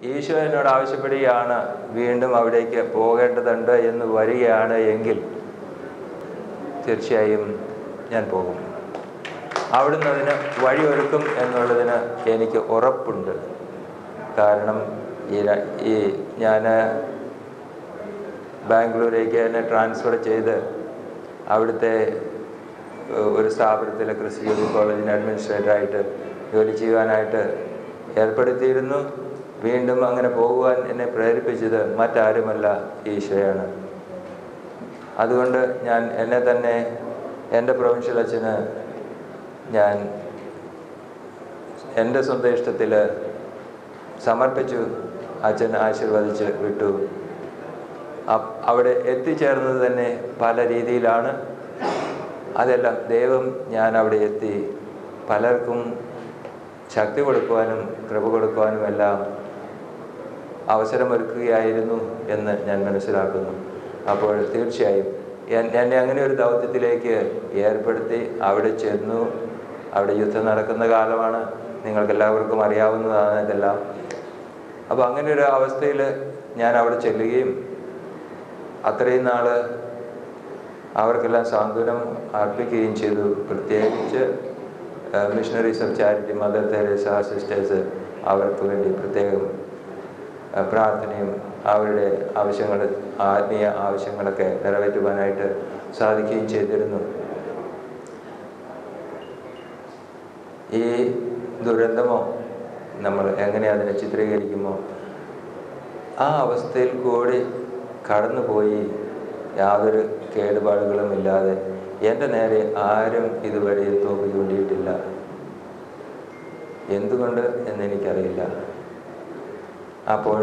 ഈശോ എന്നോട് ആവശ്യപ്പെടുകയാണ് വീണ്ടും അവിടേക്ക് പോകേണ്ടതുണ്ട് എന്ന് വരികയാണ് എങ്കിൽ തീർച്ചയായും ഞാൻ പോകും അവിടുന്ന് അതിന് വഴിയൊരുക്കും എന്നുള്ളതിന് എനിക്ക് ഉറപ്പുണ്ട് കാരണം ഈ ര- ഈ ഞാൻ ബാംഗ്ലൂരേക്ക് എന്നെ ട്രാൻസ്ഫർ ചെയ്ത് അവിടുത്തെ ഏഹ്, ഒരു സ്ഥാപനത്തിലെ ക്രിസ്ത്യൻ യൂത്ത് കോളേജിന് അഡ്മിനിസ്ട്രേറ്ററായിട്ട് ജോലി ചെയ്യുവാനായിട്ട് ഏർപ്പെടുത്തിയിരുന്നു വീണ്ടും അങ്ങനെ പോകുവാൻ എന്നെ പ്രേരിപ്പിച്ചത് മറ്റാരുമല്ല ഈശോയാണ് അതുകൊണ്ട് ഞാൻ എന്നെ തന്നെ എൻ്റെ പ്രൊവിൻഷ്യൽ അച്ഛന് ഞാൻ എൻ്റെ സ്വന്തം ഇഷ്ടത്തിൽ സമർപ്പിച്ചു അച്ഛൻ ആശീർവദിച്ച് വിട്ടു അ- അവിടെ എത്തിച്ചേർന്നത് തന്നെ പല രീതിയിലാണ് അതെല്ലാം ദൈവം ഞാൻ അവിടെ എത്തി പലർക്കും ശക്തി കൊടുക്കുവാനും കൃപ കൊടുക്കുവാനും എല്ലാം അവസരമൊരുക്കുകയായിരുന്നു എന്ന് ഞാൻ മനസ്സിലാക്കുന്നു അപ്പോൾ തീർച്ചയായും എൻ- എന്നെ അങ്ങനെ ഒരു ദൗത്യത്തിലേക്ക് ഏർപ്പെടുത്തി അവിടെ ചെന്നു അവിടെ യുദ്ധം നടക്കുന്ന കാലമാണ് നിങ്ങൾക്കെല്ലാവർക്കും അറിയാവുന്നതാണ് ഇതെല്ലാം അപ്പോൾ അങ്ങനെ ഒരു അവസ്ഥയിൽ ഞാൻ അവിടെ ചെല്ലുകയും അത്രയും നാൾ അവർക്കെല്ലാം സാന്ത്വനം അർപ്പിക്കുകയും ചെയ്തു പ്രത്യേകിച്ച് Missionaries of Charity Mother Teresa sisters അവർക്ക് വേണ്ടി പ്രത്യേകം ആ, പ്രാർത്ഥനയും അവരുടെ ആവശ്യങ്ങൾ ആത്മീയ ആവശ്യങ്ങളൊക്കെ നിറവേറ്റുവാനായിട്ട് സാധിക്കുകയും ചെയ്തിരുന്നു ഈ ദുരന്തമോ നമ്മൾ എങ്ങനെ അതിനെ ചിത്രീകരിക്കുമോ ആ അവസ്ഥയിൽ കൂടി കടന്നുപോയി യാതൊരു കേടുപാടുകളും ഇല്ലാതെ എൻ്റെ നേരെ ആരും ഇതുവരെ തോക്ക് ചൂണ്ടിയിട്ടില്ല എന്തുകൊണ്ട് എന്നെനിക്കറിയില്ല അപ്പോൾ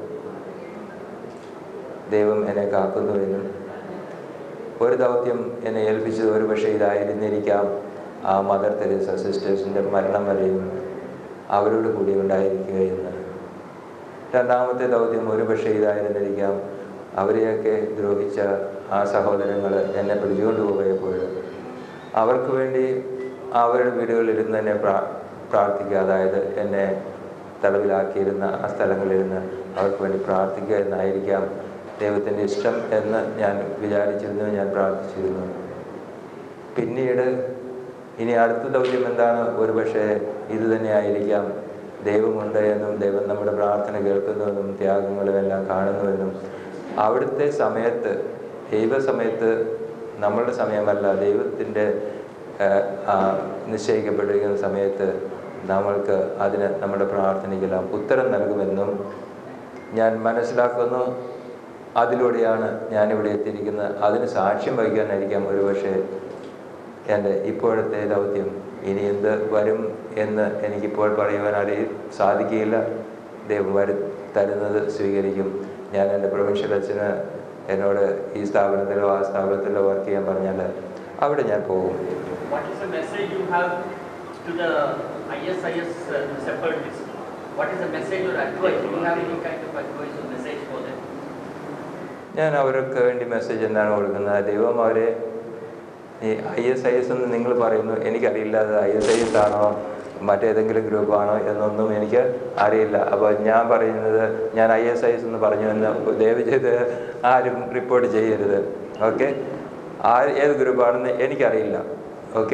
ദൈവം എന്നെ കാക്കുന്നുവെന്നും ഒരു ദൗത്യം എന്നെ ഏൽപ്പിച്ചത് ഒരു പക്ഷേ ഇതായിരുന്നിരിക്കാം ആ മദർ തെരേസ സിസ്റ്റേഴ്സിൻ്റെ മരണം വരെയും അവരോട് കൂടി ഉണ്ടായിരിക്കുകയെന്ന് രണ്ടാമത്തെ ദൗത്യം ഒരു പക്ഷേ ഇതായിരുന്നിരിക്കാം അവരെയൊക്കെ ദ്രോഹിച്ച ആ സഹോദരങ്ങൾ എന്നെ പിടിച്ചുകൊണ്ട് പോയപ്പോൾ അവർക്ക് വേണ്ടി അവരുടെ വീടുകളിലിരുന്ന് എന്നെ പ്രാ പ്രാർത്ഥിക്കുക അതായത് എന്നെ തടവിലാക്കിയിരുന്ന ആ സ്ഥലങ്ങളിലിരുന്ന് അവർക്ക് വേണ്ടി പ്രാർത്ഥിക്കുക എന്നായിരിക്കാം ദൈവത്തിൻ്റെ ഇഷ്ടം എന്ന് ഞാൻ വിചാരിച്ചിരുന്നു ഞാൻ പ്രാർത്ഥിച്ചിരുന്നു പിന്നീട് ഇനി അടുത്ത ദൗത്യം എന്താണ് ഒരുപക്ഷെ ഇത് തന്നെ ആയിരിക്കാം ദൈവമുണ്ട് എന്നും ദൈവം നമ്മുടെ പ്രാർത്ഥന കേൾക്കുന്നുവെന്നും ത്യാഗങ്ങളും എല്ലാം കാണുന്നുവെന്നും അവിടുത്തെ സമയത്ത് ദൈവസമയത്ത് നമ്മളുടെ സമയമല്ല ദൈവത്തിൻ്റെ ഏഹ്, ആ നിശ്ചയിക്കപ്പെട്ടിരിക്കുന്ന സമയത്ത് നമ്മൾക്ക് അതിന് നമ്മുടെ പ്രാർത്ഥനയ്ക്കെല്ലാം ഉത്തരം നൽകുമെന്നും ഞാൻ മനസ്സിലാക്കുന്നു അതിലൂടെയാണ് ഞാനിവിടെ എത്തിയിരിക്കുന്നത് അതിന് സാക്ഷ്യം വഹിക്കാനായിരിക്കാം ഒരുപക്ഷെ എൻ്റെ ഇപ്പോഴത്തെ ദൗത്യം ഇനി എന്ത് വരും എന്ന് എനിക്കിപ്പോൾ പറയുവാൻ അറിയ സാധിക്കുകയില്ല ദൈവം വരു തരുന്നത് സ്വീകരിക്കും ഞാൻ എൻ്റെ പ്രൊവിൻഷ്യൽ അച്ഛന് എന്നോട് ഈ സ്ഥാപനത്തിലോ ആ സ്ഥാപനത്തിലോ വർക്ക് ചെയ്യാൻ പറഞ്ഞാൽ അവിടെ ഞാൻ പോകും What is the message you have to the ISIS uh, separatists? What is the message or advice? Do you have any kind of advice or message for them? ഞാൻ അവർക്ക് വേണ്ടി മെസ്സേജ് എന്താണ് കൊടുക്കുന്നത് ദൈവം അവരെ ഈ ഐ എസ് ഐ എസ് എന്ന് നിങ്ങൾ പറയുന്നു എനിക്കറിയില്ല അത് ഐ എസ് ഐ എസ് ആണോ മറ്റേതെങ്കിലും ഗ്രൂപ്പാണോ എന്നൊന്നും എനിക്ക് അറിയില്ല അപ്പോൾ ഞാൻ പറയുന്നത് ഞാൻ ഐ എസ് ഐ എസ് എന്ന് പറഞ്ഞു എന്ന് ദയവ് ചെയ്ത് ആരും റിപ്പോർട്ട് ചെയ്യരുത് ഓക്കെ ആ ഏത് ഗ്രൂപ്പാണെന്ന് എനിക്കറിയില്ല ഓക്കെ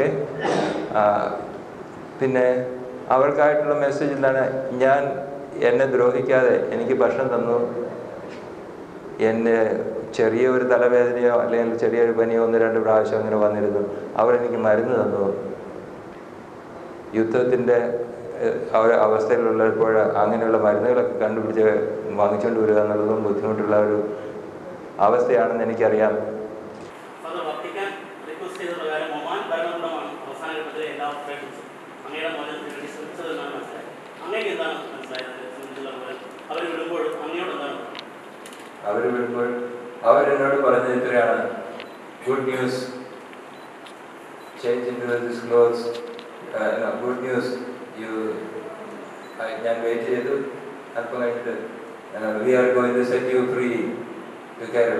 പിന്നെ അവർക്കായിട്ടുള്ള മെസ്സേജ് എന്താണ് ഞാൻ എന്നെ ദ്രോഹിക്കാതെ എനിക്ക് ഭക്ഷണം തന്നു എൻ്റെ ചെറിയ ഒരു തലവേദനയോ അല്ലെങ്കിൽ ചെറിയൊരു പനിയോ ഒന്ന് രണ്ട് പ്രാവശ്യം അങ്ങനെ വന്നിരുന്നു അവർ എനിക്ക് മരുന്ന് തന്നു യുദ്ധത്തിൻ്റെ ഏഹ്, ആ ഒരു അവസ്ഥയിലുള്ളപ്പോൾ അങ്ങനെയുള്ള മരുന്നുകളൊക്കെ കണ്ടുപിടിച്ച് വാങ്ങിച്ചുകൊണ്ട് വരിക എന്നുള്ളതും ബുദ്ധിമുട്ടുള്ള ഒരു അവസ്ഥയാണെന്ന് എനിക്കറിയാം ഫാദർ വത്തിക്കാൻ റിക്വസ്റ്റ് ചെയ്ത പ്രകാരം ഒമാൻ ഭരണകൂടമാണ് അവസാന ഘട്ടത്തിലെ എല്ലാ ഓപ്പറേഷൻസും അങ്ങയുടെ മോചനത്തിന് വേണ്ടി ശ്രമിച്ചതെന്നാണ് മനസ്സിലായത് അങ്ങേക്ക് എന്താണ് മനസ്സിലായത് അതിനെ സംബന്ധിച്ചുള്ള വിവരം അവർ വിടുമ്പോൾ അങ്ങയോട് എന്താണ് അവർ വരുമ്പോൾ അവരെന്നോട് പറഞ്ഞത് ഇത്രയാണ് good news change into this clothes good news you ഞാൻ വെയിറ്റ് ചെയ്തു അല്പം കഴിഞ്ഞിട്ട് we are going to set you free to Kerala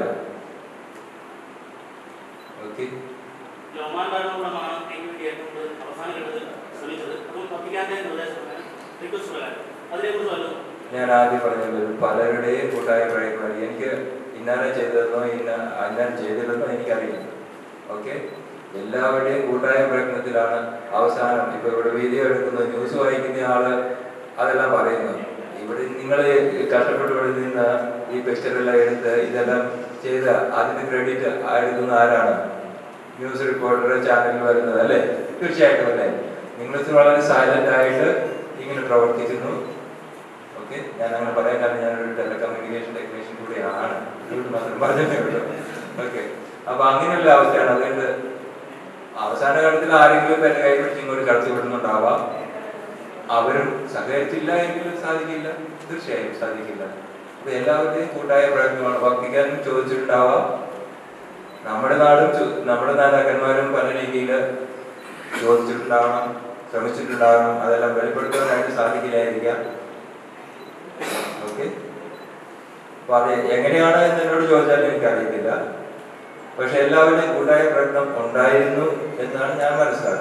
okay ഈ ഒമാൻ ഭരണകൂടമാണ് അതിന് വേണ്ടി ഏറ്റവും കൂടുതൽ അവസാന ഘട്ടത്തിൽ ശ്രമിച്ചത് അതും വത്തിക്കാന്റെ നിർദ്ദേശപ്രകാരം റിക്വസ്റ്റ് പ്രകാരം അതിനെക്കുറിച്ച് വല്ലതും ഞാൻ ആദ്യം പറഞ്ഞത് പലരുടെയും കൂട്ടായ പ്രയത്നം എനിക്ക് ഇന്നാലെ ചെയ്തതെന്നോ ഇന്ന ഇന്നാൻ ചെയ്തില്ലെന്നോ എനിക്കറിയില്ല ഓക്കെ എല്ലാവരുടെയും കൂട്ടായ പ്രയത്നത്തിലാണ് അവസാനം ഇപ്പൊ ഇവിടെ വീഡിയോ എടുക്കുന്ന ന്യൂസ് വായിക്കുന്ന ആള് അതെല്ലാം പറയുന്നത് ഇവിടെ നിങ്ങൾ കഷ്ടപ്പെട്ട് ഇവിടെ നിന്ന് ഈ പിക്ചറെല്ലാം എടുത്ത് ഇതെല്ലാം ചെയ്ത അതിന്റെ ക്രെഡിറ്റ് എടുക്കുന്ന ആരാണ് ന്യൂസ് റിപ്പോർട്ടർ ചാനലിൽ വരുന്നത് അല്ലേ തീർച്ചയായിട്ടും അല്ലേ നിങ്ങൾ വളരെ സൈലന്റ് ആയിട്ട് ഇങ്ങനെ പ്രവർത്തിക്കുന്നു ഓക്കെ ഞാൻ അങ്ങനെ പറയാൻ കാരണം ഞാനൊരു ടെലികമ്മ്യൂണിക്കേഷൻ ടെക്നീഷ്യൻ കൂടിയാണ് അതുകൊണ്ട് മാത്രം പറഞ്ഞതേ ഉള്ളൂ ഓക്കെ അപ്പൊ അങ്ങനെയുള്ള അവസ്ഥയാണ് അതുകൊണ്ട് അവസാന ഘട്ടത്തിൽ ആരെങ്കിലും എന്നെ കൈ പിടിച്ച് ഇങ്ങോട്ട് കടത്തി വിടുന്നുണ്ടാവാം അവരും സഹകരിച്ചില്ല എങ്കിലും സാധിക്കില്ല തീർച്ചയായും സാധിക്കില്ല അപ്പൊ എല്ലാവരുടെയും കൂട്ടായ പ്രയത്നമാണ് ഭക്തിക്കാൻ ചോദിച്ചിട്ടുണ്ടാവാം നമ്മുടെ നാടും ചോ- നമ്മുടെ നേതാക്കന്മാരും പല രീതിയിൽ ചോദിച്ചിട്ടുണ്ടാവണം ശ്രമിച്ചിട്ടുണ്ടാവണം അതെല്ലാം വെളിപ്പെടുത്താനായിട്ട് സാധിക്കില്ലായിരിക്കാം ഓക്കെ അപ്പൊ അത് എങ്ങനെയാണ് എന്ന് എന്നോട് ചോദിച്ചാൽ എനിക്കറിയത്തില്ല പക്ഷെ എല്ലാവരുടെയും കൂട്ടായ പ്രയത്നം ഉണ്ടായിരുന്നു എന്നാണ് ഞാൻ മനസ്സിലാക്കുന്നത്